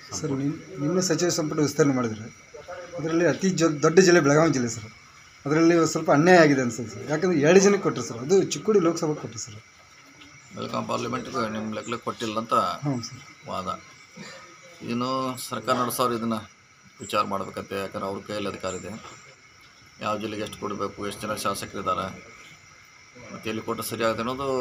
sir ನಿನ್ ನಿನ್ನೆ ಸಚಿವ ಸಂಪುಟ ವಿಸ್ತರಣೆ ಮಾಡಿದರೆ ಅದರಲ್ಲಿ ಅತಿ ಜೊ ದೊಡ್ಡ ಜಿಲ್ಲೆ ಬೆಳಗಾವಿ ಜಿಲ್ಲೆ ಸರ್ ಅದರಲ್ಲಿ ಸ್ವಲ್ಪ ಅನ್ಯಾಯ ಆಗಿದೆ ಅನ್ಸುತ್ತೆ ಸರ್ ಯಾಕಂದರೆ ಎರಡು ಜನಕ್ಕೆ ಕೊಟ್ಟರು ಸರ್ ಅದು ಚಿಕ್ಕೋಡಿ ಲೋಕಸಭೆಗೆ ಕೊಟ್ಟರು ಸರ್ ಬೆಳಗಾಂ ಪಾರ್ಲಿಮೆಂಟ್ಗೆ ನಿಮ್ಮ ಲೆಕ್ಕಕ್ಕೆ ಕೊಟ್ಟಿಲ್ಲ ಅಂತ ಹ್ಞೂ ಸರ್ ವಾದ ಇನ್ನು ಸರ್ಕಾರ ನಡೆಸೋರು ಇದನ್ನು ವಿಚಾರ ಮಾಡ್ಬೇಕಂತೆ ಯಾಕಂದ್ರೆ ಅವ್ರ ಕೈಯಲ್ಲಿ ಅಧಿಕಾರ ಇದೆ ಯಾವ ಜಿಲ್ಲೆಗೆ ಎಷ್ಟು ಕೊಡಬೇಕು ಎಷ್ಟು ಜನ ಶಾಸಕರಿದ್ದಾರೆ ಮತ್ತು ಎಲ್ಲಿ ಕೊಟ್ಟರೆ ಸರಿಯಾಗುತ್ತೆ ಅನ್ನೋದು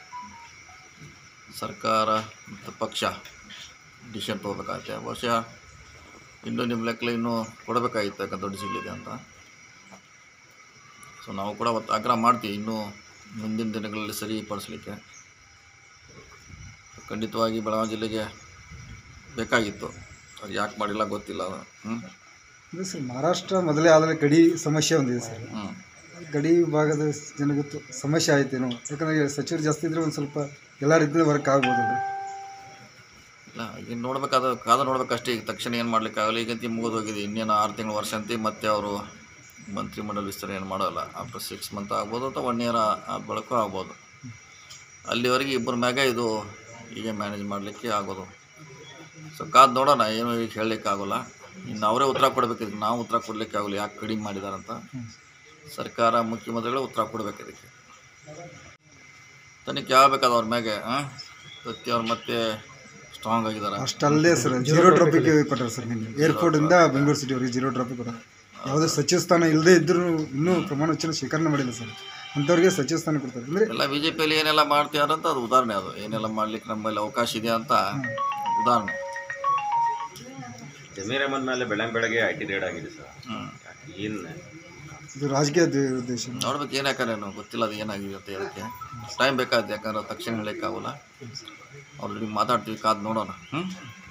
ಸರ್ಕಾರ ಮತ್ತು ಪಕ್ಷ ಡಿಸಿಷನ್ ತೊಗೋಬೇಕಾಗುತ್ತೆ ಬಹುಶಃ ಇನ್ನೂ ನಿಮ್ಮ ಲೆಕ್ಕಲೆ ಇನ್ನೂ ಕೊಡಬೇಕಾಗಿತ್ತು ಯಾಕಂದ್ರೆ ದೊಡ್ಡ ಜಿಲ್ಲೆ ಅಂತ ಸೊ ನಾವು ಕೂಡ ಅವತ್ತು ಆಗ್ರಹ ಮಾಡ್ತೀವಿ ಇನ್ನೂ ಮುಂದಿನ ದಿನಗಳಲ್ಲಿ ಸರಿಪಡಿಸ್ಲಿಕ್ಕೆ ಖಂಡಿತವಾಗಿ ಬೆಳಗಾವಿ ಜಿಲ್ಲೆಗೆ ಬೇಕಾಗಿತ್ತು ಅದು ಯಾಕೆ ಮಾಡಿಲ್ಲ ಗೊತ್ತಿಲ್ಲ ಅದು ಹ್ಞೂ ಅಂದರೆ ಸರ್ ಮಹಾರಾಷ್ಟ್ರ ಮೊದಲೇ ಆದರೆ ಗಡಿ ಸಮಸ್ಯೆ ಒಂದಿದೆ ಸರ್ ಹ್ಞೂ ಗಡಿ ಭಾಗದ ಜನಕ್ಕೆ ತು- ಸಮಸ್ಯೆ ಆಯ್ತೇನೋ ಯಾಕಂದರೆ ಸಚಿವರು ಜಾಸ್ತಿ ಇದ್ದರೆ ಒಂದು ಸ್ವಲ್ಪ ಎಲ್ಲ ರೀತಿಯಿಂದ ವರ್ಕ್ ಆಗ್ಬೋದಲ್ಲ ಇಲ್ಲ ಈಗ ನೋಡ್ಬೇಕಾದ ಕಾದು ನೋಡ್ಬೇಕಷ್ಟೇ ಈಗ ತಕ್ಷಣ ಏನು ಮಾಡ್ಲಿಕ್ಕೆ ಆಗಲ್ಲ ಈಗಂತ ಮುಗಿದು ಹೋಗಿದೆ ಇನ್ನೇನು ಆರು ತಿಂಗಳು ವರ್ಷ ಅಂತಿ ಮತ್ತೆ ಅವರು ಮಂತ್ರಿಮಂಡಲ ವಿಸ್ತರಣೆ ಏನು ಮಾಡೋಲ್ಲ ಆಫ್ಟರ್ ಸಿಕ್ಸ್ ಮಂತ್ ಆಗ್ಬೋದು ಅಥವಾ ಒನ್ ಇಯರ್ ಆದ ಬಳಿಕ ಆಗ್ಬೋದು ಅಲ್ಲಿವರೆಗೆ ಇಬ್ಬರ ಮ್ಯಾಗ ಇದು ಹೀಗೆ ಮ್ಯಾನೇಜ್ ಮಾಡಲಿಕ್ಕೆ ಆಗೋದು ಸೊ ಕಾದು ನೋಡೋಣ ಏನು ಈಗ ಹೇಳಲಿಕ್ಕೆ ಆಗೋಲ್ಲ ಇನ್ನು ಅವರೇ ಉತ್ತರ ಕೊಡಬೇಕಿದ್ರೆ ನಾವು ಉತ್ತರ ಕೊಡಲಿಕ್ಕೆ ಆಗೋಲ್ಲ ಯಾಕೆ ಕಡಿಮೆ ಮಾಡಿದಾರಂತ ಸರ್ಕಾರ ಮುಖ್ಯಮಂತ್ರಿಗಳು ಉತ್ತರ ಕೊಡಬೇಕು ಇದಕ್ಕೆ ತನಿಖೆ ಆಗಬೇಕಾದ ಅವ್ರ ಮ್ಯಾಗೆ ಹಾಂ ಸತ್ಯ ಅವ್ರು ಮತ್ತೆ ಸ್ಟ್ರಾಂಗ್ ಆಗಿದ್ದಾರೆ ಅಷ್ಟಲ್ಲದೆ ಸರ್ ಜೀರೋ ಟ್ರಾಫಿಕ್ ಕೊಟ್ಟರು ಸರ್ ನಿನ್ನೆ ಏರ್ಪೋರ್ಟಿಂದ ಬೆಂಗಳೂರು ಸಿಟಿವರೆಗೆ ಜೀರೋ ಟ್ರಾಫಿಕ್ ಕೊಟ್ಟರು ಯಾವುದೇ ಸಚಿವ ಸ್ಥಾನ ಇಲ್ಲದೇ ಇದ್ದರೂ ಇನ್ನೂ ಪ್ರಮಾಣ ವಚನ ಸ್ವೀಕರಣೆ ಮಾಡಿಲ್ಲ ಸರ್ ಅಂಥವ್ರಿಗೆ ಸಚಿವ ಸ್ಥಾನ ಕೊಡ್ತಾರೆ ಅಂದರೆ ಎಲ್ಲ ಬಿ ಜೆ ಪಿಯಲ್ಲಿ ಏನೆಲ್ಲ ಮಾಡ್ತೀಯಾರಂತ ಅದು ಉದಾಹರಣೆ ಅದು ಏನೆಲ್ಲ ಮಾಡ್ಲಿಕ್ಕೆ ನಮ್ಮಲ್ಲಿ ಅವಕಾಶ ಇದೆ ಅಂತ ಉದಾಹರಣೆ ಜಮೀರ್ ಅಹಮದ್ ಮೇಲೆ ಬೆಳಗ್ಗೆ ಬೆಳಗ್ಗೆ ಐ ಟಿ ರೇಡ್ ಆಗಿದೆ ಸರ್ ಹ್ಞೂ ಏನು ಇದು ರಾಜಕೀಯ ದೇ- ಉದ್ದೇಶ ನೋಡ್ಬೇಕು ಏನು ಯಾಕಂದ್ರೆ ಗೊತ್ತಿಲ್ಲ ಅದು ಏನಾಗಿದೆ ಅಂತ ಹೇಳಕ್ಕೆ ಟೈಮ್ ಬೇಕಾಗುತ್ತೆ ಯಾಕಂದ್ರೆ ತಕ್ಷಣ ಹೇಳೋಕ್ಕಾಗಲ್ಲ ಅವ್ರ ಜೊತೆ ಮಾತಾಡ್ತೀವಿ ಕಾದು ನೋಡೋಣ ಹ್ಞೂ